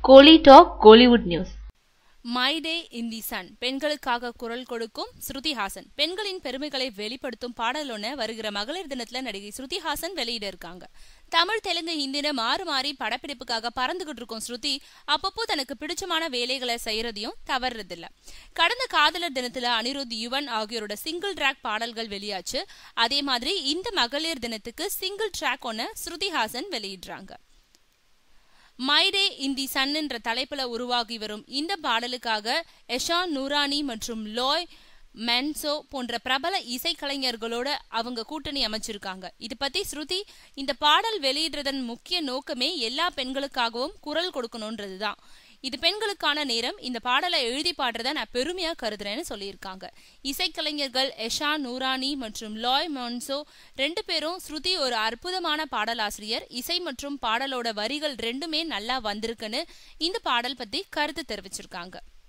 Kohli talk Kollywood news my day in the sun பெண்களுக்காக குரல் கொடுக்கும் ஸ்ருதி ஹாசன் பெண்களின் பெருமைகளை வெளிப்படுத்தும் பாடல் ஒன்று வருகிற மகளிர் தினத்துல நடிகை ஸ்ருதி ஹாசன் வெளியிட இருக்காங்க தமிழ் தெலுங்கு ஹிந்தின்னு மாறி மாறி படப்பிடிப்புக்காக பறந்துகிட்டு இருக்கும் ஸ்ருதி அப்பப்போ தனக்கு பிடிச்சமான வேலைகளை செய்யறதையும் தவறுறதில்ல கடந்த காதலர் தினத்துல அனிருத் யுவன் ஆகியோரோட சிங்கிள் ட்ராக் பாடல்கள் வெளியாச்சு அதே மாதிரி இந்த மகளிர் தினத்துக்கு சிங்கிள் ட்ராக் ஒன்று ஸ்ருதி ஹாசன் வெளியிடுறாங்க my day in the Sun என்ற தலைப்புல உருவாகி வரும் இந்த பாடலுக்காக எஷான் நூரானி மற்றும் லோய் மென்சோ போன்ற பிரபல இசைக்கலைஞர்களோட அவங்க கூட்டணி அமைச்சிருக்காங்க இது பத்தி ஸ்ருதி இந்த பாடல் வெளியிடுறதன் முக்கிய நோக்கமே எல்லா பெண்களுக்காகவும் குரல் கொடுக்கணுன்றதுதான் இது பெண்களுக்கான நேரம் இந்த பாடலை எழுதி பாடுறத நான் பெருமையா கருதுறேன்னு சொல்லியிருக்காங்க இசைக்கலைஞர்கள் எஷா நூரானி மற்றும் லாய் மொன்சோ ரெண்டு பேரும் ஸ்ருதி ஒரு அற்புதமான பாடலாசிரியர் இசை மற்றும் பாடலோட வரிகள் ரெண்டுமே நல்லா வந்திருக்குன்னு இந்த பாடல் பத்தி கருத்து தெரிவிச்சிருக்காங்க